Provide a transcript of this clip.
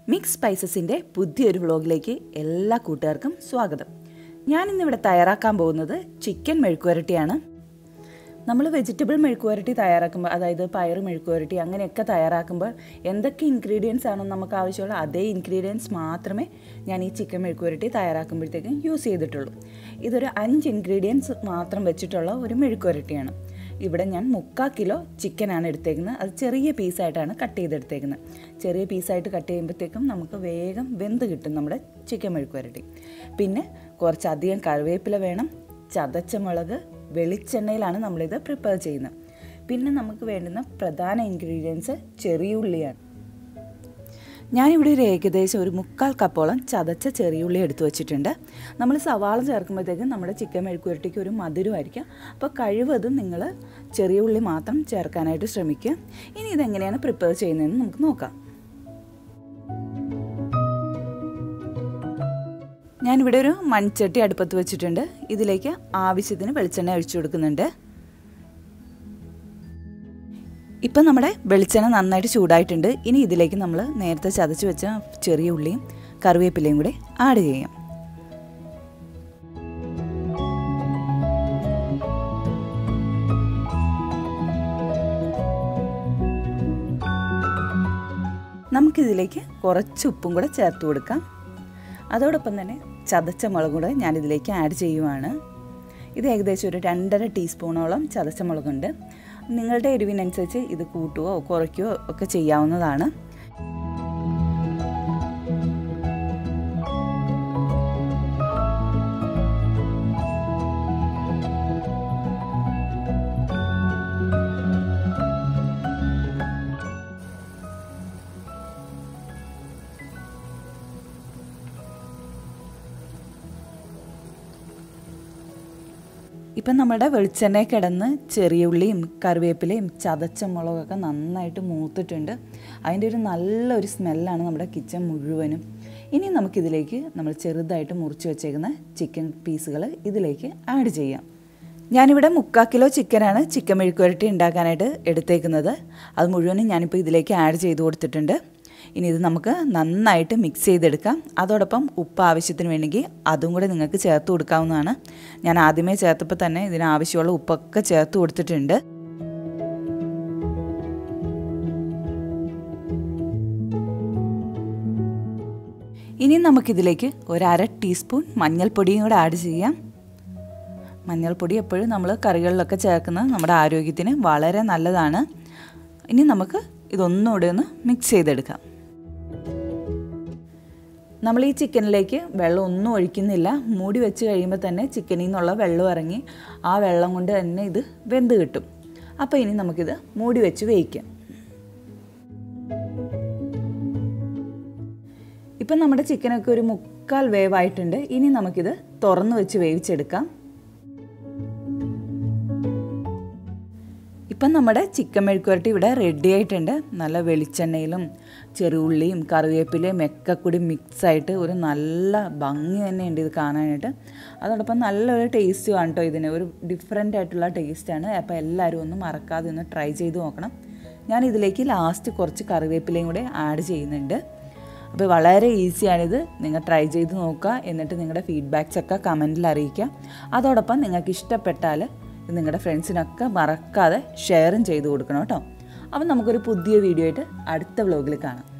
mix സ്പൈസസിൻ്റെ പുതിയൊരു വ്ളോഗിലേക്ക് എല്ലാ കൂട്ടുകാർക്കും സ്വാഗതം ഞാനിന്നിവിടെ തയ്യാറാക്കാൻ പോകുന്നത് ചിക്കൻ മെഴുക്കുവരട്ടിയാണ് നമ്മൾ വെജിറ്റബിൾ മെഴുക്കുവരട്ടി തയ്യാറാക്കുമ്പോൾ അതായത് പയർ മെഴുക്കുവരട്ടി അങ്ങനെയൊക്കെ തയ്യാറാക്കുമ്പോൾ എന്തൊക്കെ ഇൻഗ്രീഡിയൻസ് ആണോ നമുക്ക് ആവശ്യമുള്ള അതേ ഇൻഗ്രീഡിയൻസ് മാത്രമേ ഞാൻ ഈ ചിക്കൻ മെഴുക്കുവരട്ടി തയ്യാറാക്കുമ്പോഴത്തേക്കും യൂസ് ചെയ്തിട്ടുള്ളൂ ഇതൊരു അഞ്ച് ഇൻഗ്രീഡിയൻസ് മാത്രം വെച്ചിട്ടുള്ള ഒരു മെഴുക്കുവരട്ടിയാണ് ഇവിടെ ഞാൻ മുക്കാൽ കിലോ ചിക്കനാണ് എടുത്തേക്കുന്നത് അത് ചെറിയ പീസായിട്ടാണ് കട്ട് ചെയ്തെടുത്തേക്കുന്നത് ചെറിയ പീസായിട്ട് കട്ട് ചെയ്യുമ്പോഴത്തേക്കും നമുക്ക് വേഗം വെന്ത് കിട്ടും നമ്മുടെ ചിക്കൻ മെഴുക്കുവരട്ടി പിന്നെ കുറച്ചധികം കറിവേപ്പില വേണം ചതച്ച മുളക് വെളിച്ചെണ്ണയിലാണ് നമ്മളിത് പ്രിപ്പയർ ചെയ്യുന്നത് പിന്നെ നമുക്ക് വേണ്ടുന്ന പ്രധാന ഇൻഗ്രീഡിയൻസ് ചെറിയ ഉള്ളിയാണ് ഞാനിവിടെ ഒരു ഏകദേശം ഒരു മുക്കാൽ കപ്പോളം ചതച്ച ചെറിയുള്ളി എടുത്തു വെച്ചിട്ടുണ്ട് നമ്മൾ സവാള ചേർക്കുമ്പോഴത്തേക്കും നമ്മുടെ ചിക്കൻ മെഴുക്കുരട്ടിക്ക് ഒരു മധുരമായിരിക്കും അപ്പോൾ കഴിവതും നിങ്ങൾ ചെറിയ ഉള്ളി മാത്രം ചേർക്കാനായിട്ട് ശ്രമിക്കുക ഇനി ഇതെങ്ങനെയാണ് പ്രിപ്പയർ ചെയ്യുന്നതെന്ന് നമുക്ക് നോക്കാം ഞാനിവിടെ ഒരു മൺചട്ടി അടുപ്പത്ത് വെച്ചിട്ടുണ്ട് ഇതിലേക്ക് ആവശ്യത്തിന് വെളിച്ചെണ്ണ ഒഴിച്ചു കൊടുക്കുന്നുണ്ട് ഇപ്പം നമ്മുടെ വെളിച്ചെണ്ണ നന്നായിട്ട് ചൂടായിട്ടുണ്ട് ഇനി ഇതിലേക്ക് നമ്മൾ നേരത്തെ ചതച്ച് വെച്ച ചെറിയ ഉള്ളിയും കറിവേപ്പിലയും കൂടി ആഡ് ചെയ്യാം നമുക്കിതിലേക്ക് കുറച്ച് ഉപ്പും കൂടെ ചേർത്ത് കൊടുക്കാം അതോടൊപ്പം തന്നെ ചതച്ച മുളക് കൂടെ ഞാനിതിലേക്ക് ആഡ് ചെയ്യുവാണ് ഇത് ഏകദേശം ഒരു രണ്ടര ടീസ്പൂണോളം ചതച്ച മുളകുണ്ട് നിങ്ങളുടെ എരിവിനനുസരിച്ച് ഇത് കൂട്ടുകയോ കുറയ്ക്കുകയോ ഒക്കെ ചെയ്യാവുന്നതാണ് ഇപ്പം നമ്മുടെ വെളിച്ചെണ്ണ കിടന്ന് ചെറിയ ഉള്ളിയും കറിവേപ്പിലയും ചതച്ച മുളകൊക്കെ നന്നായിട്ട് മൂത്തിട്ടുണ്ട് അതിൻ്റെ ഒരു നല്ലൊരു സ്മെല്ലാണ് നമ്മുടെ കിച്ചൺ മുഴുവനും ഇനി നമുക്കിതിലേക്ക് നമ്മൾ ചെറുതായിട്ട് മുറിച്ച് വെച്ചേക്കുന്ന ചിക്കൻ പീസുകൾ ഇതിലേക്ക് ആഡ് ചെയ്യാം ഞാനിവിടെ മുക്കാൽ കിലോ ചിക്കനാണ് ചിക്കൻ മെഴുക്കുവരട്ടി ഉണ്ടാക്കാനായിട്ട് എടുത്തേക്കുന്നത് അത് മുഴുവനും ഞാനിപ്പോൾ ഇതിലേക്ക് ആഡ് ചെയ്ത് കൊടുത്തിട്ടുണ്ട് ഇനി ഇത് നമുക്ക് നന്നായിട്ട് മിക്സ് ചെയ്തെടുക്കാം അതോടൊപ്പം ഉപ്പ് ആവശ്യത്തിന് വേണമെങ്കിൽ അതും കൂടെ നിങ്ങൾക്ക് ചേർത്ത് കൊടുക്കാവുന്നതാണ് ഞാൻ ആദ്യമേ ചേർത്തപ്പോൾ തന്നെ ഇതിന് ആവശ്യമുള്ള ഉപ്പൊക്കെ ചേർത്ത് കൊടുത്തിട്ടുണ്ട് ഇനി നമുക്കിതിലേക്ക് ഒരു അര ടീസ്പൂൺ മഞ്ഞൾപ്പൊടിയും കൂടെ ആഡ് ചെയ്യാം മഞ്ഞൾപ്പൊടി എപ്പോഴും നമ്മൾ കറികളിലൊക്കെ ചേർക്കുന്നത് നമ്മുടെ ആരോഗ്യത്തിന് വളരെ നല്ലതാണ് ഇനി നമുക്ക് ഇതൊന്നുകൂടെ ഒന്ന് മിക്സ് ചെയ്തെടുക്കാം നമ്മൾ ഈ ചിക്കനിലേക്ക് വെള്ളം ഒന്നും ഒഴിക്കുന്നില്ല മൂടി വെച്ച് കഴിയുമ്പോൾ തന്നെ ചിക്കനിൽ നിന്നുള്ള വെള്ളം ഇറങ്ങി ആ വെള്ളം കൊണ്ട് തന്നെ ഇത് വെന്ത് കിട്ടും അപ്പോൾ ഇനി നമുക്കിത് മൂടി വെച്ച് വേവിക്കാം ഇപ്പം നമ്മുടെ ചിക്കനൊക്കെ ഒരു മുക്കാൽ വേവായിട്ടുണ്ട് ഇനി നമുക്കിത് തുറന്ന് വെച്ച് വേവിച്ചെടുക്കാം ഇപ്പം നമ്മുടെ ചിക്കൻ മെഴുക്കുവരട്ടി ഇവിടെ റെഡി ആയിട്ടുണ്ട് നല്ല വെളിച്ചെണ്ണയിലും ചെറുള്ളിയും കറിവേപ്പിലയും ഒക്കെ കൂടി മിക്സായിട്ട് ഒരു നല്ല ഭംഗി തന്നെയുണ്ട് ഇത് കാണാനായിട്ട് അതോടൊപ്പം നല്ലൊരു ടേസ്റ്റുമാണ് കേട്ടോ ഇതിന് ഒരു ഡിഫറെൻ്റ് ആയിട്ടുള്ള ടേസ്റ്റാണ് അപ്പോൾ എല്ലാവരും ഒന്ന് മറക്കാതെ ഒന്ന് ട്രൈ ചെയ്ത് നോക്കണം ഞാൻ ഇതിലേക്ക് ലാസ്റ്റ് കുറച്ച് കറിവേപ്പിലയും കൂടെ ആഡ് ചെയ്യുന്നുണ്ട് അപ്പോൾ വളരെ ഈസിയാണിത് നിങ്ങൾ ട്രൈ ചെയ്ത് നോക്കുക എന്നിട്ട് നിങ്ങളുടെ ഫീഡ്ബാക്സ് ഒക്കെ കമൻറ്റിൽ അറിയിക്കുക അതോടൊപ്പം നിങ്ങൾക്ക് ഇഷ്ടപ്പെട്ടാൽ ഇത് നിങ്ങളുടെ ഫ്രണ്ട്സിനൊക്കെ മറക്കാതെ ഷെയറും ചെയ്ത് കൊടുക്കണം കേട്ടോ അപ്പം നമുക്കൊരു പുതിയ വീഡിയോ ആയിട്ട് അടുത്ത വ്ലോഗിൽ കാണാം